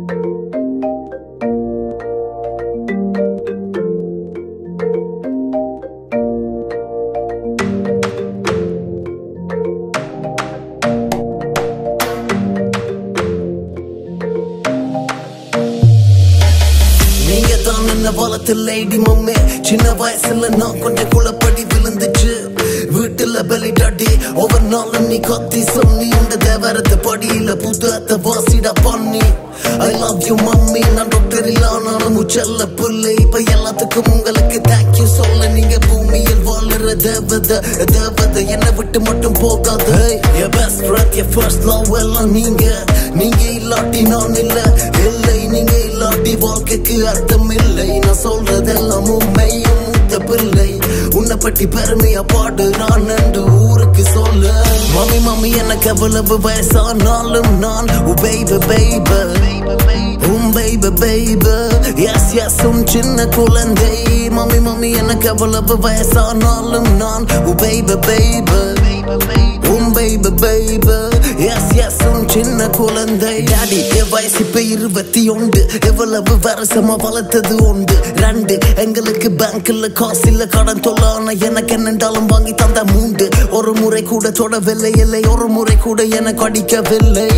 நீங்க தான் என்ன வளர்த்து லேடி மம்மே சின்ன வயசுல நான் கொஞ்சம் குளப்படி விழுந்துச்சு வீட்டுல பெலிடாடி ஒவ்வொரு நாளும் நீ கத்தி சொன்னி இந்த தேவரத்து படியில புத்தகத்தை வாசிடா பண்ணி ஐ லவ் யூ மம்மி நான் டாக்டர் இல்லானாலும் முச்சல்ல புள்ளை இப்ப எல்லாத்துக்கும் உங்களுக்கு தேங்க்யூ சொல்ல நீங்க பூமியில் வாழுற தேவதை தேவதை என்னை விட்டு மட்டும் போகாது என் பெஸ்ட் ஃப்ரெண்ட் என் ஃபர்ஸ்ட் லவ் எல்லாம் நீங்க நீங்க இல்லாட்டி நான் இல்ல இல்லை நீங்க இல்லாட்டி வாழ்க்கைக்கு அர்த்தம் இல்லை நான் சொல்றதெல்லாம் உண்மையும் மூத்த பிள்ளை உன்னை பற்றி பெருமையா பாடுறான் என்று ஊருக்கு சொல்ல மம்மி மம்மி எனக்கு எவ்வளவு வயசானாலும் நான் உபைப பைப உம் பைப பைப எஸ் எஸ் உன் சின்ன குழந்தை மம்மி மம்மி எனக்கு எவ்வளவு வயசானாலும் நான் உபைப பைப உம் பைப பைப எஸ் எஸ் உன் சின்ன குழந்தை டாடி என் வயசு இப்ப இருபத்தி ஒன்று எவ்வளவு வருஷமா வளர்த்தது உண்டு ரெண்டு எங்களுக்கு பேங்க்ல காசு இல்ல கடன் தொல்லான எனக்கு என்னென்றாலும் வாங்கி தந்த மூண்டு ஒரு முறை கூட தொடவில்லை இல்லை ஒரு முறை கூட எனக்கு அடிக்கவில்லை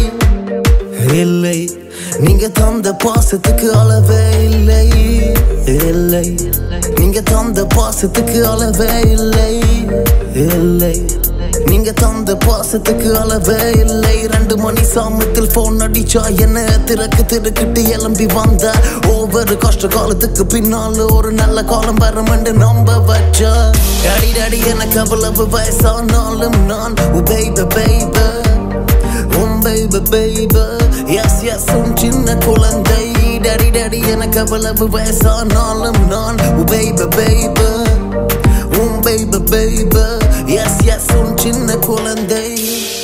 இல்லை நீங்க தந்த பாசத்துக்கு அளவே இல்லை இல்லை நீங்க தந்த பாசத்துக்கு அளவே இல்லை இல்லை நீங்க தந்த பாசத்துக்கு அளவே இல்லை ரெண்டு மணி சாமத்தில் போன் அடிச்சா என்ன திறக்கு திடுக்கிட்டு எலும்பி வந்த ஒவ்வொரு கஷ்ட காலத்துக்கு பின்னால ஒரு நல்ல காலம் வரும் என்று நம்ப வச்சா டாடி டாடி எனக்கு அவ்வளவு வயசானாலும் நான் உபைப பைப உம் baby baby yes yes உன் சின்ன குழந்தை டாடி டாடி எனக்கு அவ்வளவு வயசானாலும் நான் உன் baby baby உம் baby baby yes yes உன் சின்ன குழந்தை